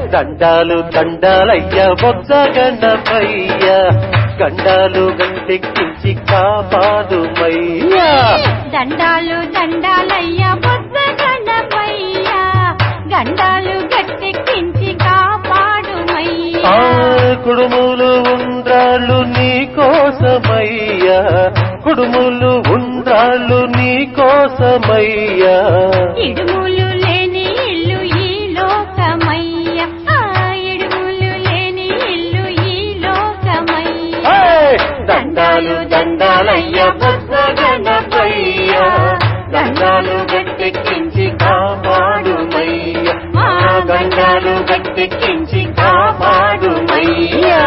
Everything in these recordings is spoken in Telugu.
దండాలు దండాలయ్య బొజ్జ గణపయ్య గండాలు గట్టెక్కించి కాపాడుమయ్యా దండాలు దండాలయ్య బొత్స గణపయ్య గండాలు గట్టెక్కించి కాపాడుమయ్యా ఆ కుడుములు ఉండ్రాళ్ళు నీ కోసమయ్యా కుడుములు ఉండ్రాళ్ళు నీ కోసమయ్యా ఇడుములు లేని ఇల్లు ఈ లోకమయ్య ఆ ఇడుములు లేని ఇల్లు ఈ లోకమయ్య ఏయ్! దండాలు దండాలయ్య బొజ్జ గణపయ్య గండాలు గట్టెక్కించి కాపాడుమయ్య మా గండాలు గట్టెక్కించి కాపాడుమయ్యా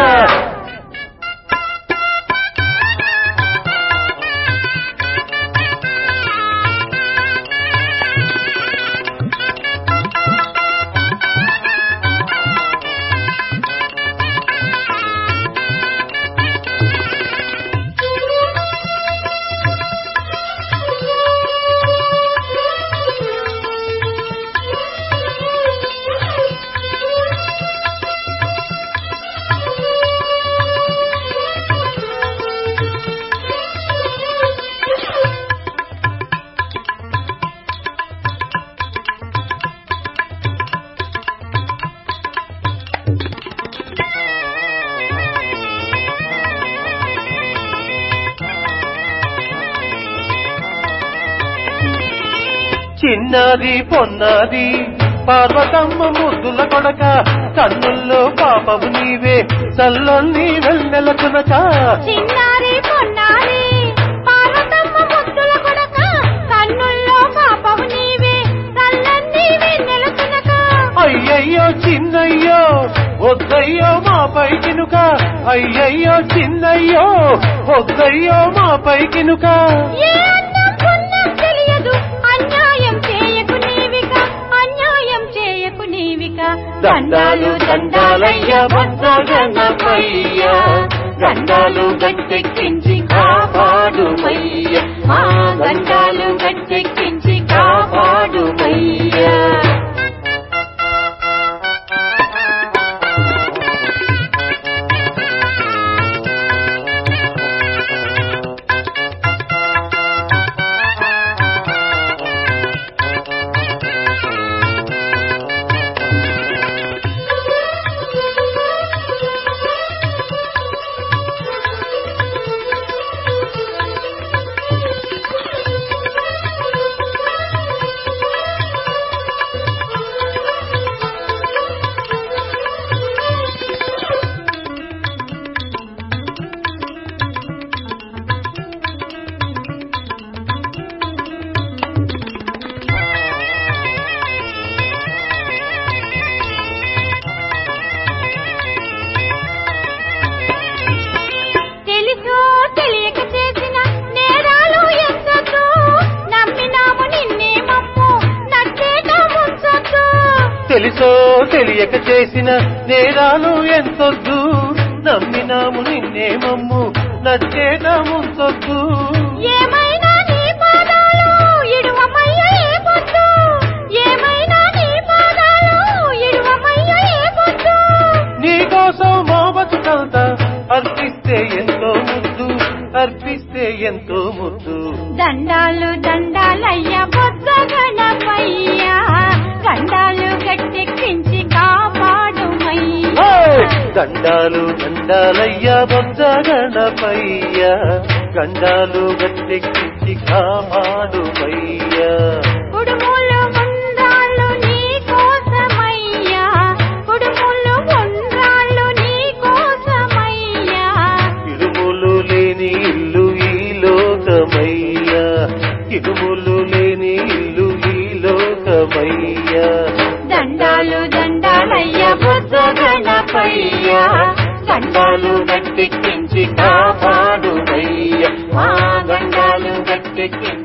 చిన్నది పొన్నది పార్వతమ్మ ముద్దుల కొడక కన్నుల్లో పాపము నీవే చల్లన్ని వెన్నెల తునక చిన్నారి పొన్నారి పార్వతమ్మ ముద్దుల కొడక కన్నుల్లో పాపము నీవే కళ్ళన్నీ వెన్నెల తునక అయ్యయ్యో చిన్నయ్యో వద్దయ్యో మా పైకినుక అయ్యయ్యో చిన్నయ్యో వద్దయ్యో మా పైకినుక ఏ అన్నం పుణ్యం తెలియదు అన్యాయం చేయకు నీవిక అన్యాయం చేయకు నీవిక దండాలు దండాలయ్య బొజ్జ గణపయ్య గండాలు గట్టెక్కించి కాపాడుమయ్య మా గండాలు గట్టెక్కించి కాపాడుమయ్యా తెలుసో తెలియక చేసిన నేరాలు ఎంతతో నమ్మినాము నిన్నే మమ్ము నచ్చేట ముంచొద్దు తెలుసో తెలియక చేసిన నేరాలు ఎంతొద్దు నమ్మినాము నిన్నే మమ్ము నచ్చేట ముంచొద్దు ఏమైనా నీ పాదాలు ఇడువమయ్య ఏ పొద్దు ఏమైనా నీ పాదాలు ఇడువమయ్య ఏ పొద్దు నీకోసం మా బతుకంతా అర్పిస్తే ఎంతో ముద్దు అర్పిస్తే ఎంతో ముద్దు దండాలు దండాలయ్య బొత్స గణపయ్య గండాలు గట్టెక్కించి కాపాడుమయ్య ఏయ్! దండాలు దండాలయ్య బొజ్జ గణపయ్య గండాలు గట్టెక్కించి కాపాడుమయ్యా కుడుములు ఉండ్రాళ్ళు నీ కోసమయ్యా కుడుములు ఉండ్రాళ్ళు నీ కోసమయ్యా ఇరుములు లేని ఇల్లు ఈ లోకమయ్యా ఇరుములు లేని ఇల్లు ఈ లోకమయ్యా దండాలు దండాలయ్య బుద్ధ గణపయ్య దండాలు గట్టెక్కించి కాపాడుమయ్యా మా దండాలు గట్టెక్కించి